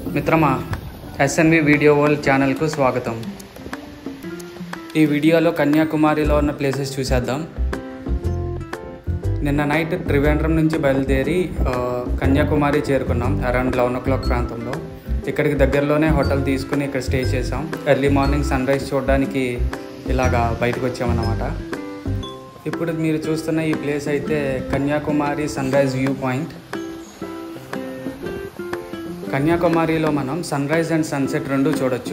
మిత్రమా SNV video world ఛానల్కు స్వాగతం ఈ వీడియోలో కన్యాకుమారిలో ఉన్న ప్లేసెస్ చూసేద్దాం నిన్న నైట్ త్రివేంద్రం నుంచి బయలుదేరి ఆ, కన్యాకుమారి చేరుకున్నాం అరౌండ్ లెవెన్ ఓ క్లాక్ ప్రాంతంలో ఇక్కడికి దగ్గరలోనే హోటల్ తీసుకుని ఇక్కడ స్టే చేసాం ఎర్లీ మార్నింగ్ సన్ రైజ్ చూడడానికి ఇలాగా బయటకు వచ్చామన్నమాట ఇప్పుడు మీరు చూస్తున్న ఈ ప్లేస్ అయితే Kanyakumari sunrise view point కన్యాకుమారిలో మనం సన్ రైజ్ అండ్ సన్సెట్ రెండు చూడొచ్చు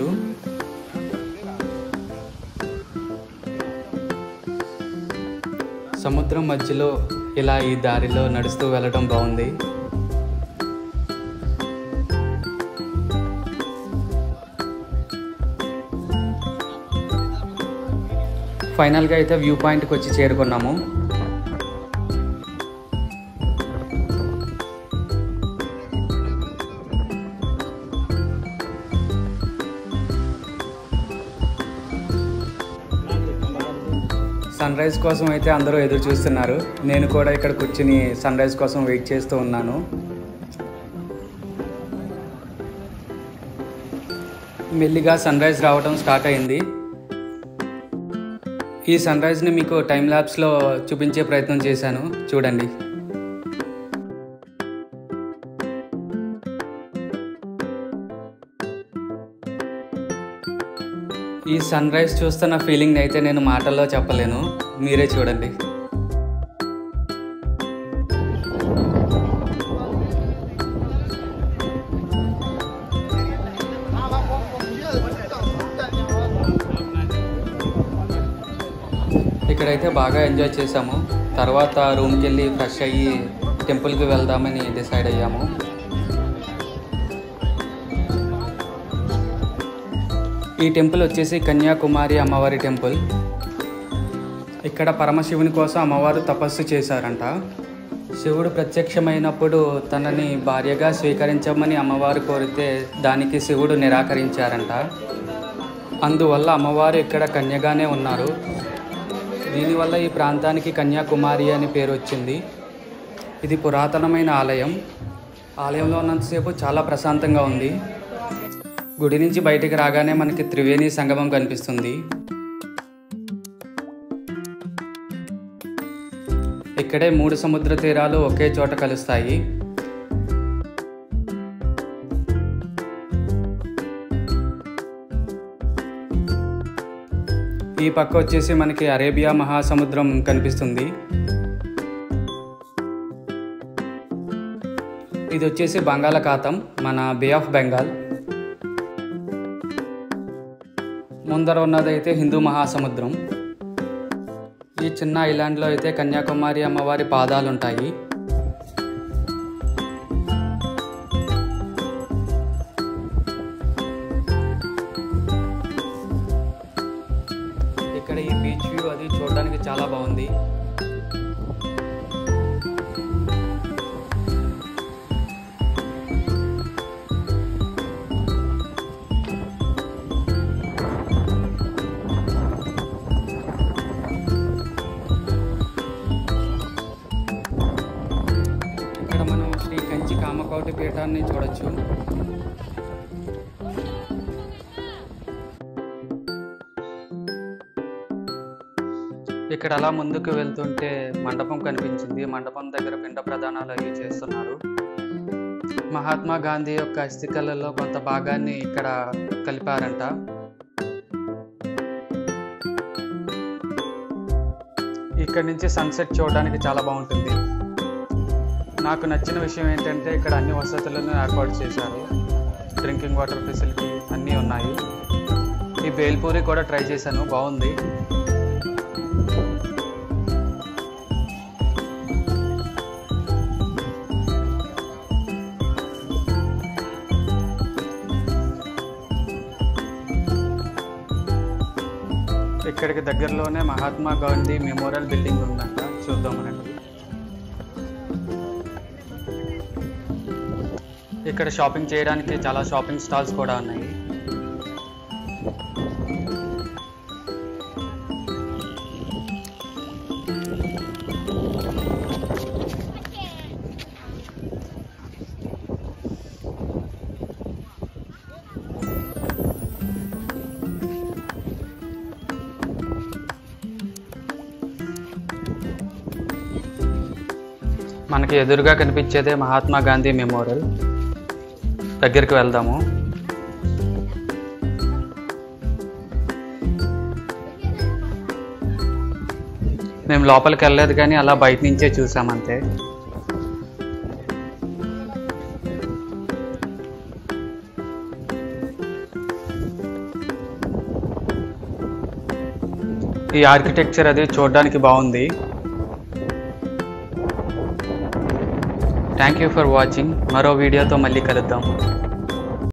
సముద్రం మధ్యలో ఇలా ఈ దారిలో నడుస్తూ వెళ్ళడం బాగుంది ఫైనల్గా అయితే వ్యూ పాయింట్కి వచ్చి చేరుకున్నాము సన్ రైజ్ కోసం అయితే అందరూ ఎదురు చూస్తున్నారు నేను కూడా ఇక్కడ కూర్చుని సన్ రైజ్ కోసం వెయిట్ చేస్తూ ఉన్నాను మెల్లిగా సన్ రైజ్ రావడం స్టార్ట్ అయింది ఈ సన్ రైజ్ని మీకు టైం ల్యాబ్స్లో చూపించే ప్రయత్నం చేశాను చూడండి ఈ సన్ రైజ్ చూస్తున్న ఫీలింగ్ అయితే నేను మాటల్లో చెప్పలేను మీరే చూడండి ఇక్కడైతే బాగా ఎంజాయ్ చేసాము తర్వాత రూమ్కి వెళ్ళి ఫ్రెష్ అయ్యి టెంపుల్కి వెళ్దామని డిసైడ్ అయ్యాము ఈ టెంపుల్ వచ్చేసి కన్యాకుమారి అమ్మవారి టెంపుల్ ఇక్కడ పరమశివుని కోసం అమ్మవారు తపస్సు చేశారంట శివుడు ప్రత్యక్షమైనప్పుడు తనని భార్యగా స్వీకరించమని అమ్మవారు కోరితే దానికి శివుడు నిరాకరించారంట అందువల్ల అమ్మవారు ఇక్కడ కన్యగానే ఉన్నారు దీనివల్ల ఈ ప్రాంతానికి కన్యాకుమారి అని పేరు వచ్చింది ఇది పురాతనమైన ఆలయం ఆలయంలో ఉన్నంతసేపు చాలా ప్రశాంతంగా ఉంది గుడి నుంచి బయటికి రాగానే మనకి త్రివేణి సంగమం కనిపిస్తుంది ఇక్కడే మూడు సముద్ర తీరాలు ఒకే చోట కలుస్తాయి ఈ పక్క వచ్చేసి మనకి అరేబియా మహాసముద్రం కనిపిస్తుంది ఇది వచ్చేసి బంగాళాఖాతం మన బే ఆఫ్ బెంగాల్ ముందర ఉన్నదైతే హిందూ మహాసముద్రం ఈ చిన్న ఐలాండ్లో అయితే కన్యాకుమారి అమ్మవారి పాదాలు ఉంటాయి ఇక్కడ ఈ బీచ్ వ్యూ అది చూడడానికి చాలా బాగుంది ఇక్కడ మనం శ్రీ కంచి కామకోటి పీఠాన్ని చూడొచ్చు ఇక్కడ అలా ముందుకు వెళ్తుంటే మండపం కనిపించింది మండపం దగ్గర పిండ ప్రదానాలు అవి చేస్తున్నారు మహాత్మా గాంధీ యొక్క అస్థికలలో కొంత భాగాన్ని ఇక్కడ కలిపారంట ఇక్కడ నుంచి సన్సెట్ చూడడానికి చాలా బాగుంటుంది నాకు నచ్చిన విషయం ఏంటంటే ఇక్కడ అన్ని వసతులను ఏర్పాటు చేశారు డ్రింకింగ్ వాటర్ ఫెసిలిటీ అన్నీ ఉన్నాయి ఈ బేల్పూరి కూడా ట్రై చేశాను బాగుంది ఇక్కడికి దగ్గరలోనే మహాత్మా గాంధీ మెమోరియల్ బిల్డింగ్ ఉందంట చూద్దామనండి ఇక్కడ షాపింగ్ చేయడానికి చాలా షాపింగ్ స్టాల్స్ కూడా ఉన్నాయి మనకి ఎదురుగా కనిపించేదే మహాత్మా గాంధీ మెమోరియల్ దగ్గరికి వెళ్దాము మేము లోపలికి వెళ్ళలేదు కానీ అలా బయట నుంచే చూసామంతే ఈ ఆర్కిటెక్చర్ అది చూడడానికి బాగుంది థ్యాంక్ యూ ఫర్ వాచింగ్ మరో వీడియోతో మళ్ళీ కలుద్దాం